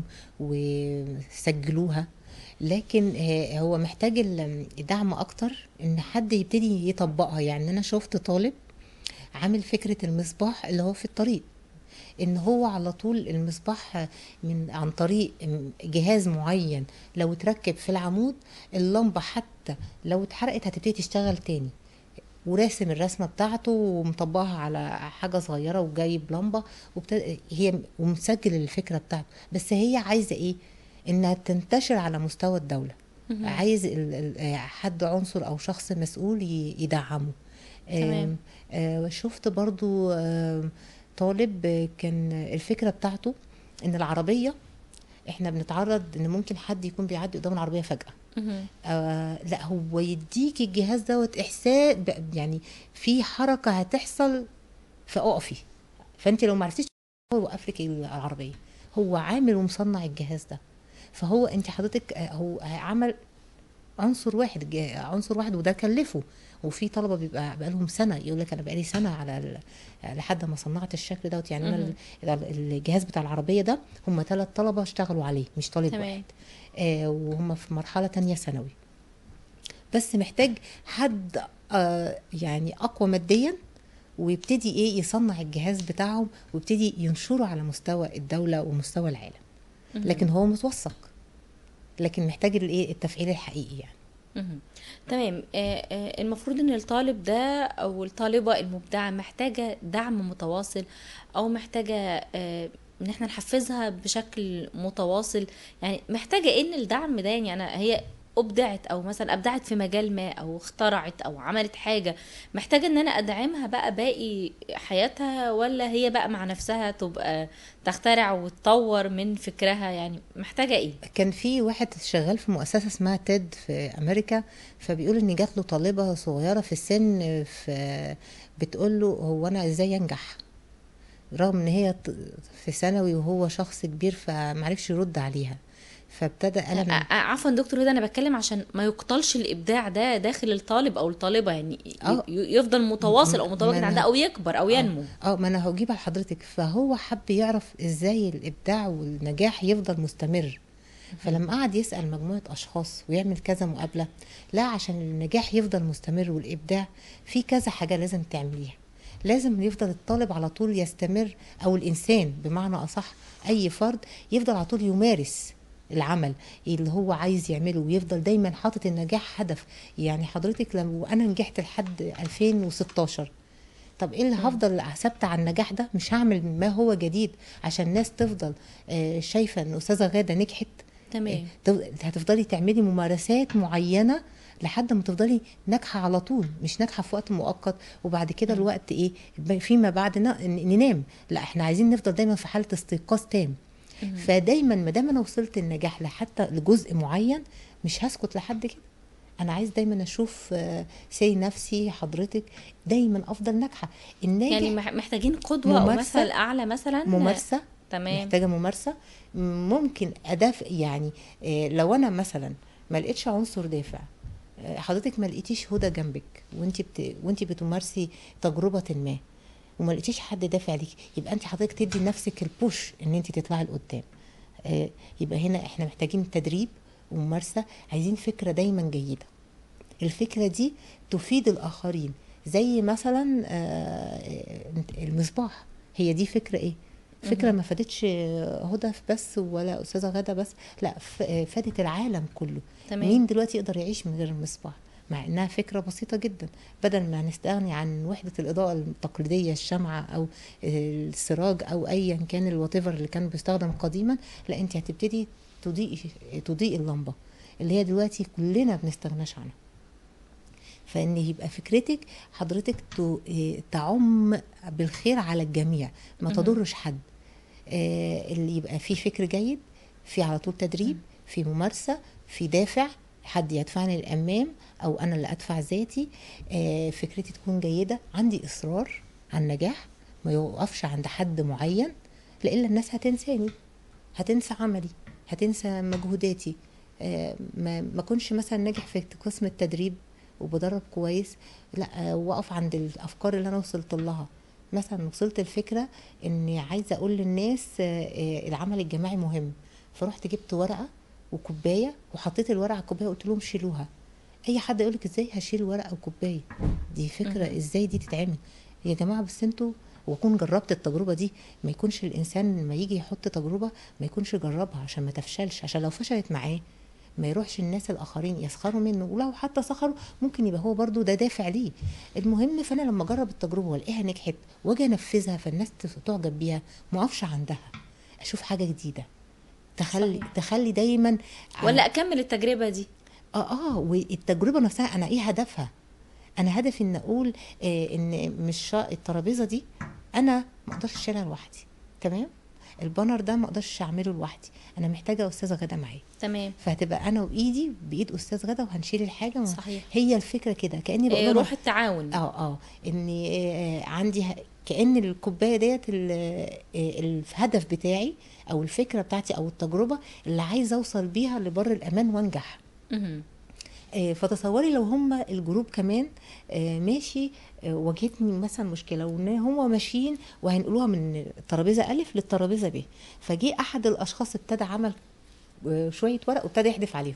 وسجلوها لكن آه، هو محتاج ال- الدعم اكتر ان حد يبتدي يطبقها يعني انا شفت طالب عامل فكره المصباح اللي هو في الطريق ان هو على طول المصباح من عن طريق جهاز معين لو اتركب في العمود اللمبه حتى لو اتحرقت هتبتدي تشتغل تاني وراسم الرسمه بتاعته ومطبقها على حاجه صغيره وجايب لمبه وبتد... هي ومسجل الفكره بتاعته بس هي عايزه ايه انها تنتشر على مستوى الدوله عايز ال... ال... حد عنصر او شخص مسؤول ي... يدعمه تمام. آم، آه شفت برضو آم، طالب آه، كان الفكره بتاعته ان العربيه احنا بنتعرض ان ممكن حد يكون بيعدي قدام العربيه فجاه مهم. آه لا هو يديك الجهاز دوت احساس ب- يعني في حركه هتحصل فاقفي فانت لو ما عرفتيش هو يوقف لك العربيه هو عامل ومصنع الجهاز ده فهو انت حضرتك آه، هو عمل عنصر واحد ج- عنصر واحد وده كلفه وفي طلبه بيبقى بقالهم سنه يقول لك انا بقالي سنه على ال- لحد ما صنعت الشكل دوت يعني انا مهم. ال- الجهاز بتاع العربيه ده هم ثلاث طلبه اشتغلوا عليه مش طالب تمام. واحد آه وهم في مرحله تانية ثانوي بس محتاج حد آه يعني اقوى ماديا ويبتدي ايه يصنع الجهاز بتاعهم ويبتدي ينشره على مستوى الدوله ومستوى العالم مهم. لكن هو متوثق لكن محتاج الايه التفعيل الحقيقي يعني مهم. تمام آه، آه، المفروض ان الطالب ده او الطالبة المبدعة محتاجة دعم متواصل او محتاجة آه، ان احنا نحفزها بشكل متواصل يعني محتاجة ان الدعم ده يعني انا هي ابدعت او مثلا ابدعت في مجال ما او اخترعت او عملت حاجة محتاجة ان انا ادعمها بقى باقي حياتها ولا هي بقى مع نفسها تبقى تخترع وتطور من فكرها يعني محتاجة ايه كان في واحد شغال في مؤسسه اسمها تيد في امريكا فبيقول ان جات له طالبه صغيره في السن في بتقول له هو انا ازاي انجح رغم ان هي ط- في ثانوي وهو شخص كبير فمعرفش يرد عليها فابتدى قلم ع- عفوا دكتور هدى انا بتكلم عشان ما يقتلش الابداع ده داخل الطالب او الطالبه يعني ي- آه. ي- يفضل متواصل او ما متواجد أنا- عندها او يكبر او ينمو اه ما انا هجيب على حضرتك فهو حب يعرف ازاي الابداع والنجاح يفضل مستمر فلما قعد يسال مجموعه اشخاص ويعمل كذا مقابله لا عشان النجاح يفضل مستمر والابداع في كذا حاجه لازم تعمليها لازم يفضل الطالب على طول يستمر او الانسان بمعنى اصح اي فرد يفضل على طول يمارس العمل اللي هو عايز يعمله ويفضل دايما حاطط النجاح هدف يعني حضرتك لما انا نجحت لحد 2016 طب ايه اللي هفضل ثابته على النجاح ده مش هعمل ما هو جديد عشان الناس تفضل آه، شايفه ان استاذه غاده نجحت تمام تف- هتفضلي تعملي ممارسات معينه لحد ما تفضلي ناجحه على طول مش ناجحه في وقت مؤقت وبعد كده مم. الوقت ايه فيما بعد ن- ننام لا احنا عايزين نفضل دايما في حاله استيقاظ تام مهم. فدايما ما دام انا وصلت النجاح لحتى لجزء معين مش هسكت لحد كده انا عايز دايما اشوف سي نفسي حضرتك دايما افضل ناجحه الناجح يعني مح- محتاجين قدوه او ممارسة. مثل اعلى مثلا ممارسه تمام محتاجه ممارسه ممكن اداه يعني آه، لو انا مثلا ما لقيتش عنصر دافع آه، حضرتك ما لقيتيش هدى جنبك وانت بت... وانت بتمارسي تجربه ما وما لقيتيش حد دافع ليك يبقى انت حضرتك تدي لنفسك البوش ان انت تطلعي لقدام آه، يبقى هنا احنا محتاجين تدريب وممارسه عايزين فكره دايما جيده الفكره دي تفيد الاخرين زي مثلا آه، المصباح هي دي فكره ايه فكره مهم. ما فادتش هدى بس ولا استاذه غاده بس لا ف- فادت العالم كله تمام مين دلوقتي يقدر يعيش من غير المصباح مع انها فكره بسيطه جدا بدل ما نستغني عن وحده الاضاءه التقليديه الشمعه او السراج او ايا كان الواتيفر اللي كان بيستخدم قديما لا انت هتبتدي تضيء تضيء اللمبه اللي هي دلوقتي كلنا بنستغناش عنها فان يبقى فكرتك حضرتك ت- إيه، تعم بالخير على الجميع ما مهم. تضرش حد آه، اللي يبقى فيه فكر جيد في على طول تدريب في ممارسه في دافع حد يدفعني للامام او انا اللي ادفع ذاتي آه، فكرتي تكون جيده عندي اصرار على النجاح ما يوقفش عند حد معين لإلا الناس هتنساني هتنسى عملي هتنسى مجهوداتي آه، ما ما اكونش مثلا ناجح في قسم التدريب وبدرب كويس لا آه، واقف عند الافكار اللي انا وصلت لها مثلا وصلت الفكره اني عايزه اقول للناس آه، آه، العمل الجماعي مهم فرحت جبت ورقه وكوبايه وحطيت الورقه على الكوبايه وقلت لهم شيلوها اي حد يقول لك ازاي هشيل ورقه وكوبايه دي فكره مهم. ازاي دي تتعمل يا جماعه بس انتوا واكون جربت التجربه دي ما يكونش الانسان لما يجي يحط تجربه ما يكونش جربها عشان ما تفشلش عشان لو فشلت معاه ما يروحش الناس الاخرين يسخروا منه ولو حتى سخروا ممكن يبقى هو برضو ده دافع ليه المهم فانا لما اجرب التجربه والاقيها نجحت واجي انفذها فالناس تعجب بيها ما اقفش عندها اشوف حاجه جديده تخلي صحيح. تخلي دايما ولا اكمل التجربه دي اه اه والتجربه نفسها انا ايه هدفها انا هدفي ان اقول آه ان مش شا- الترابيزه دي انا ما اقدرش اشيلها لوحدي تمام البانر ده ما اقدرش اعمله لوحدي انا محتاجه استاذه غدا معايا تمام فهتبقى انا وايدي بايد استاذ غدا وهنشيل الحاجه صحيح هي الفكره كده كاني بقول آه، لهم روح التعاون اه اه ان آه، عندي ه- كان الكوبايه ديت ال- آه، الهدف بتاعي او الفكره بتاعتي او التجربه اللي عايزه اوصل بيها لبر الامان وانجح مهم. آه، فتصوري لو هم الجروب كمان آه، ماشي آه، واجهتني مثلا مشكله وان هم ماشيين وهينقلوها من الترابيزه الف للترابيزه ب فجي احد الاشخاص ابتدى عمل آه، شويه ورق وابتدى يحدف عليهم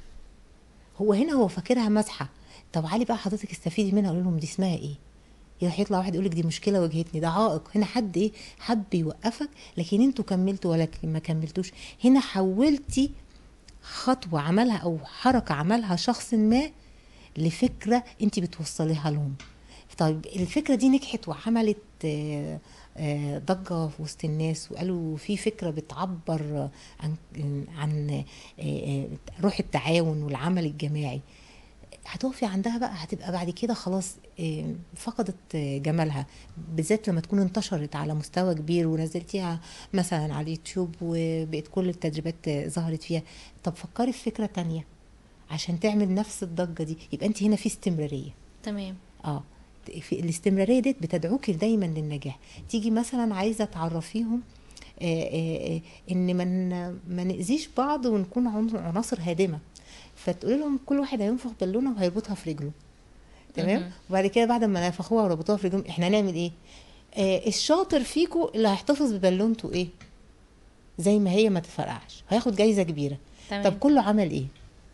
هو هنا هو فاكرها مسحه طب علي بقى حضرتك استفيدي منها قولي لهم دي اسمها ايه يروح يطلع واحد يقول لك دي مشكله واجهتني ده عائق هنا حد ايه حب يوقفك لكن انتوا كملتوا ولا ما كملتوش هنا حولتي خطوه عملها او حركه عملها شخص ما لفكره انت بتوصليها لهم طيب الفكره دي نجحت وعملت آه، آه، ضجه في وسط الناس وقالوا في فكره بتعبر عن عن آه، آه، روح التعاون والعمل الجماعي هتقفي عندها بقى هتبقى بعد كده خلاص آه، فقدت آه، جمالها بالذات لما تكون انتشرت على مستوى كبير ونزلتيها مثلا على اليوتيوب وبقت كل التدريبات آه، ظهرت فيها طب فكري في فكره تانية عشان تعمل نفس الضجه دي يبقى انت هنا في استمراريه تمام اه في الاستمراريه ديت بتدعوكي دايما للنجاح تيجي مثلا عايزه تعرفيهم آه، آه، آه، ان ما ن- ما ناذيش بعض ونكون عن- عناصر هادمه فتقولي لهم كل واحد هينفخ بالونه وهيربطها في رجله تمام مهم. وبعد كده بعد ما نفخوها وربطوها في رجلهم احنا هنعمل ايه آه الشاطر فيكم اللي هيحتفظ ببالونته ايه زي ما هي ما تفرقعش هياخد جايزه كبيره تمام طب كله عمل ايه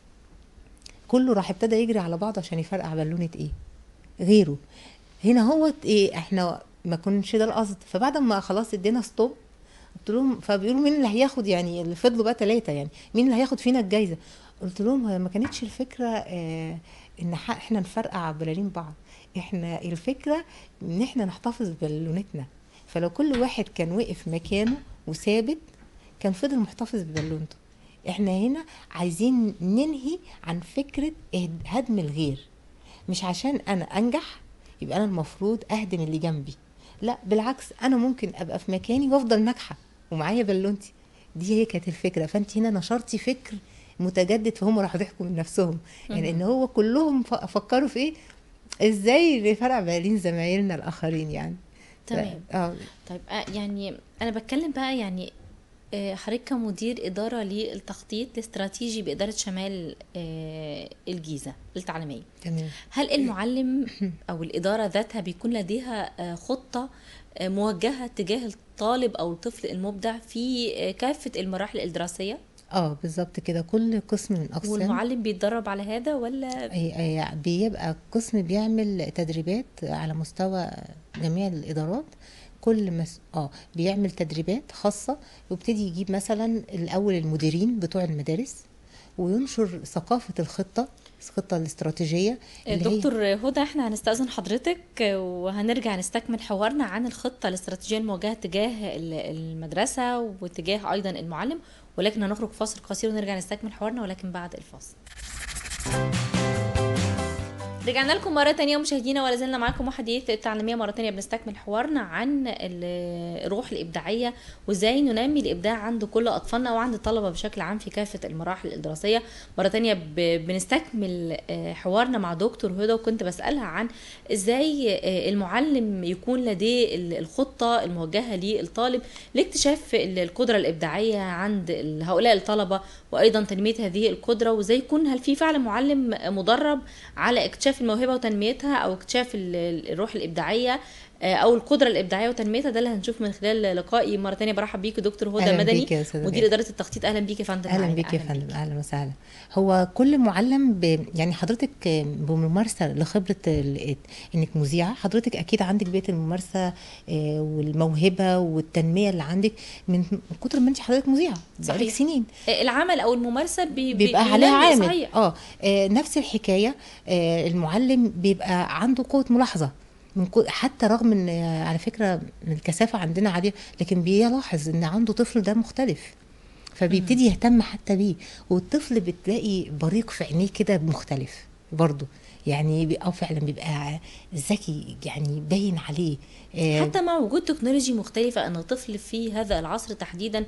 كله راح ابتدى يجري على بعضه عشان يفرقع بالونه ايه غيره هنا هو ايه احنا ما كنش ده القصد فبعد ما خلاص ادينا ستوب قلت لهم فبيقولوا مين اللي هياخد يعني اللي فضلوا بقى ثلاثه يعني مين اللي هياخد فينا الجايزه قلت لهم هي ما كانتش الفكره آه ان ح- احنا نفرقع بلالين بعض احنا الفكره ان احنا نحتفظ ببالونتنا فلو كل واحد كان وقف مكانه وثابت كان فضل محتفظ ببالونته احنا هنا عايزين ننهي عن فكره إهد- هدم الغير مش عشان انا انجح يبقى انا المفروض اهدم اللي جنبي لا بالعكس انا ممكن ابقى في مكاني وافضل ناجحه ومعايا بالونتي دي هي كانت الفكره فانت هنا نشرتي فكر متجدد فهم راحوا ضحكوا من نفسهم يعني ان هو كلهم ف- فكروا في ايه ازاي نفرق بين زمايلنا الاخرين يعني ف- تمام. اه طيب آه، يعني انا بتكلم بقى يعني آه، حضرتك كمدير إدارة للتخطيط الاستراتيجي بإدارة شمال آه، الجيزة التعليمية تمام هل المعلم أو الإدارة ذاتها بيكون لديها آه، خطة آه، موجهة تجاه الطالب أو الطفل المبدع في آه، كافة المراحل الدراسية اه بالظبط كده كل قسم من اقسام والمعلم بيتدرب على هذا ولا أي أي بيبقى قسم بيعمل تدريبات على مستوى جميع الادارات كل مس... اه بيعمل تدريبات خاصه ويبتدي يجيب مثلا الاول المديرين بتوع المدارس وينشر ثقافه الخطه الخطه الاستراتيجيه اللي هي دكتور هدى احنا هنستأذن حضرتك وهنرجع نستكمل حوارنا عن الخطة الاستراتيجية الموجهة تجاه ال- المدرسة وتجاه أيضا المعلم ولكن هنخرج فاصل قصير ونرجع نستكمل حوارنا ولكن بعد الفاصل رجعنا لكم مرة تانية مشاهدينا ولا زلنا معاكم وحديث التعليمية مرة تانية بنستكمل حوارنا عن ال- الروح الإبداعية وإزاي ننمي الإبداع عند كل أطفالنا وعند الطلبة بشكل عام في كافة المراحل الدراسية مرة تانية ب- بنستكمل آه، حوارنا مع دكتور هدى وكنت بسألها عن إزاي آه، المعلم يكون لديه ال- الخطة الموجهة للطالب لاكتشاف ال- القدرة الإبداعية عند ال- هؤلاء الطلبة وأيضا تنمية هذه القدرة وإزاي يكون هل في فعلا معلم مدرب على اكتشاف الموهبة وتنميتها أو اكتشاف ال- ال- الروح الإبداعية آه، او القدره الابداعيه وتنميتها ده اللي هنشوف من خلال لقائي مره تانية برحب بيك دكتور هدى أهلاً مدني بيك يا أستاذة مدير بيك. اداره التخطيط اهلا بيك يا فندم اهلا معانا. بيك يا أهلاً فندم اهلا وسهلا هو كل معلم ب... يعني حضرتك بممارسه لخبره ال... انك مذيعه حضرتك اكيد عندك بيت الممارسه آه، والموهبه والتنميه اللي عندك من من كتر ما انت حضرتك مذيعه بقالك صحيح. سنين آه، العمل او الممارسه بي بيبقى بي- عليها بينمي عامل صحيح. اه آه، نفس الحكايه آه، المعلم بيبقى عنده قوه ملاحظه من كو- حتى رغم ان آه، على فكره الكثافه عندنا عاليه لكن بيلاحظ ان عنده طفل ده مختلف فبيبتدي يهتم حتى بيه والطفل بتلاقي بريق في عينيه كده مختلف برضه يعني بي- اه فعلا بيبقى ذكي يعني باين عليه آه، حتى مع وجود تكنولوجي مختلفة أن الطفل في هذا العصر تحديدا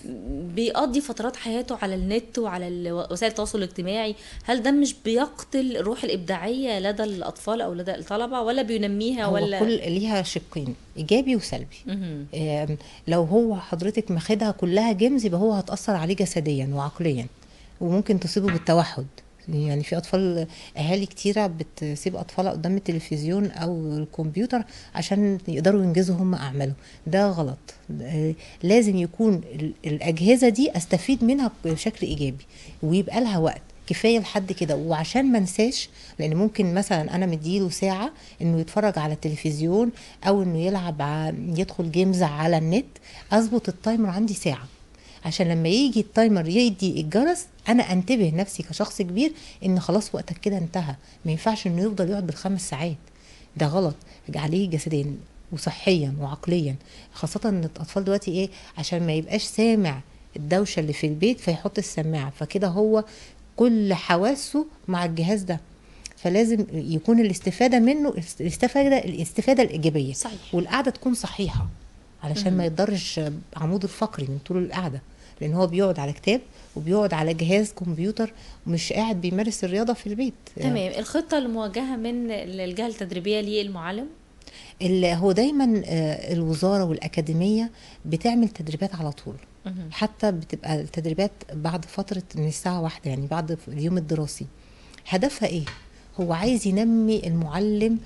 بيقضي فترات حياته على النت وعلى ال- وسائل التواصل الاجتماعي هل ده مش بيقتل الروح الإبداعية لدى الأطفال أو لدى الطلبة ولا بينميها هو ولا كل ليها شقين ايجابي وسلبي مهم. آم، لو هو حضرتك ماخدها كلها جيمز يبقى هو هتأثر عليه جسديا وعقليا وممكن تصيبه بالتوحد يعني في اطفال اهالي كتيره بتسيب اطفالها قدام التلفزيون او الكمبيوتر عشان يقدروا ينجزوا هم اعمالهم ده غلط آه، لازم يكون ال- الاجهزه دي استفيد منها بشكل ايجابي ويبقى لها وقت كفايه لحد كده وعشان ما انساش لان ممكن مثلا انا مديله ساعه انه يتفرج على التلفزيون او انه يلعب ع- يدخل جيمز على النت اظبط التايمر عندي ساعه عشان لما يجي التايمر يدي الجرس انا انتبه نفسي كشخص كبير ان خلاص وقتك كده انتهى ما ينفعش انه يفضل يقعد بالخمس ساعات ده غلط عليه جسديا وصحيا وعقليا خاصة ان الاطفال دلوقتي ايه عشان ما يبقاش سامع الدوشة اللي في البيت فيحط السماعة فكده هو كل حواسه مع الجهاز ده فلازم يكون الاستفادة منه الاستفادة الاستفادة الإيجابية صحيح. والقعدة تكون صحيحة علشان ما يضرش عمود الفقري من طول القعدة لأن هو بيقعد على كتاب وبيقعد على جهاز كمبيوتر ومش قاعد بيمارس الرياضة في البيت تمام الخطة الموجهة من الجهة التدريبية للمعلم ال- هو دايما آه، الوزارة والأكاديمية بتعمل تدريبات على طول مهم. حتى بتبقى التدريبات بعد فترة من الساعة واحدة يعني بعد اليوم الدراسي هدفها ايه؟ هو عايز ينمي المعلم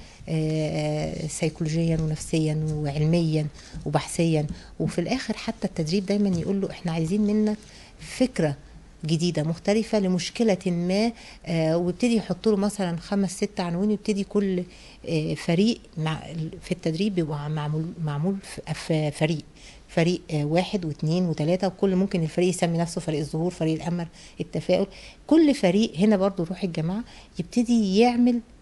آه، سيكولوجيا ونفسيا وعلميا وبحثيا وفي الاخر حتى التدريب دايما يقول له احنا عايزين منك فكرة جديدة مختلفة لمشكلة ما آه، ويبتدي يحط له مثلا خمس ست عناوين ويبتدي كل آه، فريق مع في التدريب بيبقى معمول معمول في- في فريق فريق آه، واحد واثنين وثلاثة وكل ممكن الفريق يسمي نفسه فريق الظهور فريق الأمل التفاؤل كل فريق هنا برضو روح الجماعة يبتدي يعمل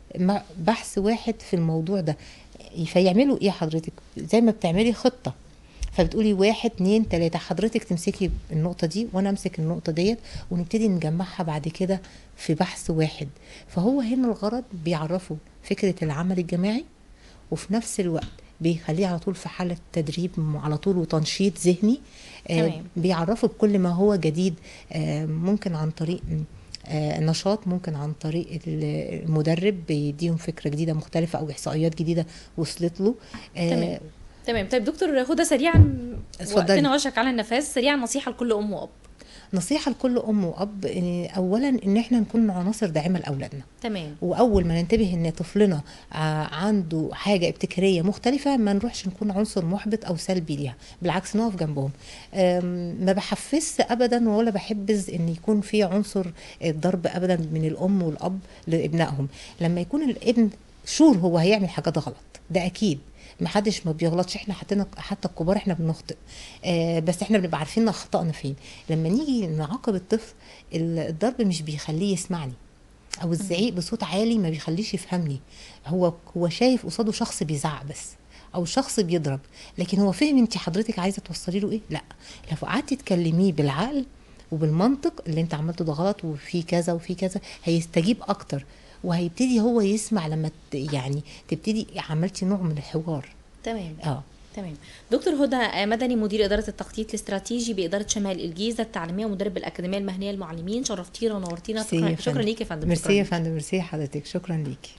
مع- بحث واحد في الموضوع ده فيعملوا ايه حضرتك زي ما بتعملي خطه فبتقولي واحد اتنين تلاته حضرتك تمسكي النقطه دي وانا امسك النقطه ديت ونبتدي نجمعها بعد كده في بحث واحد فهو هنا الغرض بيعرفوا فكره العمل الجماعي وفي نفس الوقت بيخليه على طول في حالة تدريب م- على طول وتنشيط ذهني آه تمام. بيعرفوا بكل ما هو جديد آه ممكن عن طريق م- آه نشاط ممكن عن طريق ال- المدرب بيديهم فكرة جديدة مختلفة أو إحصائيات جديدة وصلت له آه تمام. تمام طيب دكتور هدى سريعا اتفضلي. وقتنا وشك على النفاس سريعا نصيحه لكل ام واب نصيحة لكل أم وأب إن أولا إن إحنا نكون عناصر داعمة لأولادنا تمام واول ما ننتبه ان طفلنا آه، عنده حاجه ابتكاريه مختلفه ما نروحش نكون عنصر محبط او سلبي ليها بالعكس نقف جنبهم آم، ما بحفزش ابدا ولا بحبذ ان يكون في عنصر الضرب ابدا من الام والاب لابنائهم لما يكون الابن شور هو هيعمل حاجات غلط ده اكيد محدش ما بيغلطش احنا حتى حتى الكبار احنا بنخطئ آه بس احنا بنبقى عارفين اخطائنا فين لما نيجي نعاقب الطفل الضرب مش بيخليه يسمعني او الزعيق بصوت عالي ما بيخليش يفهمني هو هو شايف قصاده شخص بيزعق بس او شخص بيضرب لكن هو فهم انت حضرتك عايزه توصلي له ايه لا لو قعدتي تكلميه بالعقل وبالمنطق اللي انت عملته ده غلط وفي كذا وفي كذا هيستجيب اكتر وهيبتدي هو يسمع لما ت- يعني تبتدي عملتي نوع من الحوار تمام اه تمام دكتور هدى مدني مدير اداره التخطيط الاستراتيجي باداره شمال الجيزه التعليميه ومدرب الاكاديميه المهنيه للمعلمين شرفتينا ونورتينا ميرسي يا شكرا, شكرا فندم. ليك يا فندم ميرسي شكراً يا ليك. فندم ميرسي حضرتك شكرا ليكي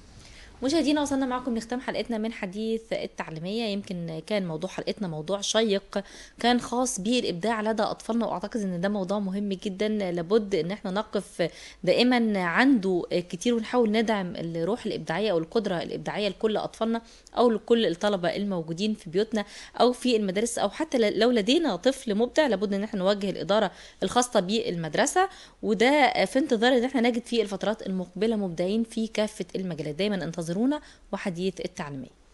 مشاهدينا وصلنا معكم لختام حلقتنا من حديث التعليمية يمكن كان موضوع حلقتنا موضوع شيق كان خاص بالإبداع لدى أطفالنا وأعتقد أن ده موضوع مهم جدا لابد أن احنا نقف دائما عنده كتير ونحاول ندعم الروح الإبداعية أو القدرة الإبداعية لكل أطفالنا أو لكل الطلبة الموجودين في بيوتنا أو في المدارس أو حتى لو لدينا طفل مبدع لابد أن احنا نوجه الإدارة الخاصة بالمدرسة وده في انتظار أن احنا نجد في الفترات المقبلة مبدعين في كافة المجالات دايما انتظرونا وحديث التعليمية